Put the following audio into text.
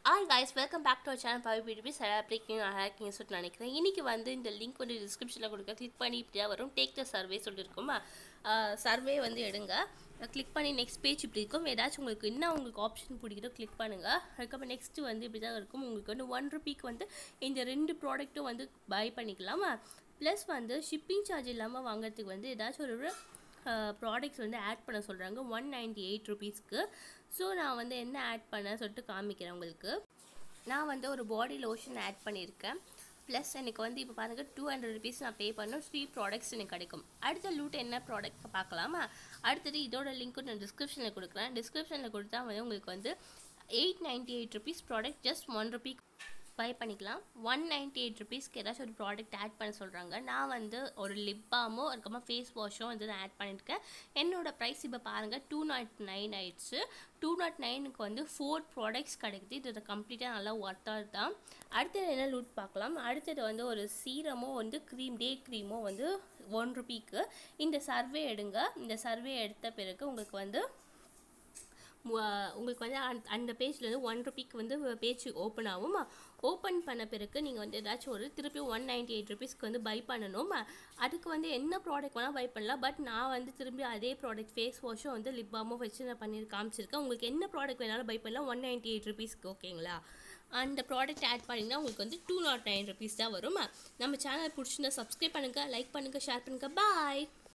all guys welcome back to channel Pavi பிடிபி sir அப்படிங்க நல்லா இருக்கீங்க சொல்லிட்டு நினைக்கிறேன் இன்றைக்கி வந்து இந்த லிங்க் வந்து டிஸ்கிரிப்ஷனில் கொடுக்க கிளிக் பண்ணி இப்படியா வரும் டேக் த சர்வே சொல்லியிருக்கோமா சர்வே வந்து எடுங்க கிளிக் பண்ணி நெக்ஸ்ட் பேஜ் இப்படி இருக்கும் ஏதாச்சும் உங்களுக்கு என்ன உங்களுக்கு ஆப்ஷன் பிடிக்கிறோ கிளிக் பண்ணுங்கள் அதுக்கப்புறம் நெக்ஸ்ட்டு வந்து இப்படி தான் இருக்கும் உங்களுக்கு வந்து ஒன் ருபீக்கு வந்து இந்த ரெண்டு ப்ராடக்ட்டும் வந்து பை பண்ணிக்கலாமா ப்ளஸ் வந்து ஷிப்பிங் சார்ஜ் இல்லாமல் வாங்குறதுக்கு வந்து ஏதாச்சும் ஒரு ப்ராடக்ட்ஸ் வந்து ஆட் பண்ண சொல்கிறாங்க ஒன் நைன்டி எயிட் ருபீஸ்க்கு ஸோ நான் வந்து என்ன ஆட் பண்ணேன் சொல்லிட்டு காமிக்கிறேன் உங்களுக்கு நான் வந்து ஒரு பாடி லோஷன் ஆட் பண்ணியிருக்கேன் ப்ளஸ் எனக்கு வந்து இப்போ பாருங்கள் டூ ஹண்ட்ரட் ருபீஸ் நான் பே பண்ணோம் த்ரீ ப்ராடக்ட்ஸ் எனக்கு கிடைக்கும் அடுத்த லூட் என்ன ப்ராடக்ட் பார்க்கலாமா அடுத்தது இதோட லிங்க்கும் நான் டிஸ்கிரிப்ஷனில் கொடுக்குறேன் டிஸ்கிரிப்ஷனில் கொடுத்தா வந்து உங்களுக்கு வந்து eight ninety eight rupees product just one rupee buy பண்ணிக்கலாம் ஒன் நைன்ட்டி எயிட் ருபீஸ்க்கு ஏதாச்சும் ஒரு ப்ராடக்ட் ஆட் பண்ண சொல்கிறாங்க நான் வந்து ஒரு லிப் பாமோ அதுக்கப்புறமா ஃபேஸ் வாஷும் வந்து நான் ஆட் பண்ணியிருக்கேன் என்னோட ப்ரைஸ் இப்போ பாருங்கள் டூ நாட் நைன் ஆயிடுச்சு டூ நாட் நைனுக்கு வந்து ஃபோர் ப்ராடக்ட்ஸ் கிடைக்குது இது கம்ப்ளீட்டாக நல்லா ஒர்த்தாக தான் அடுத்தது என்ன லூட் பார்க்கலாம் அடுத்தது வந்து ஒரு சீரமோ வந்து க்ரீம் டே க்ரீமோ வந்து ஒன் ருபீக்கு இந்த சர்வே எடுங்க இந்த சர்வே எடுத்த பிறகு உங்களுக்கு வந்து மு- உங்களுக்கு வந்து அந்த- அந்த பேஜில் வந்து ஒன் ருபீக்கு வந்து பேஜ் ஓப்பன் ஆகும் ஓப்பன் பண்ண பிறகு நீங்கள் வந்து ஏதாச்சும் ஒரு திருப்பி ஒன் நைன்டி எயிட் ருபீஸ்க்கு வந்து பை பண்ணணும் அதுக்கு வந்து என்ன ப்ராடக்ட் வேணால் பை பண்ணலாம் பட் நான் வந்து திரும்பி அதே ப்ராடக்ட் ஃபேஸ் வாஷும் வந்து லிப் பாமும் வச்சு நான் பண்ணி காமிச்சிருக்கேன் உங்களுக்கு என்ன ப்ராடக்ட் வேணாலும் பை பண்ணலாம் ஒன் நைன்டி எயிட் ருபீஸ்க்கு ஓகேங்களா அந்த ப்ராடக்ட் ஆட் பண்ணிங்கன்னா உங்களுக்கு வந்து டூ நாட் நைன் ருபீஸ் தான் வரும் நம்ம சேனல் பிடிச்சிருந்தா சப்ஸ்கிரைப் பண்ணுங்கள் லைக் பண்ணுங்கள் ஷேர் பண்ணுங்கள் பாய்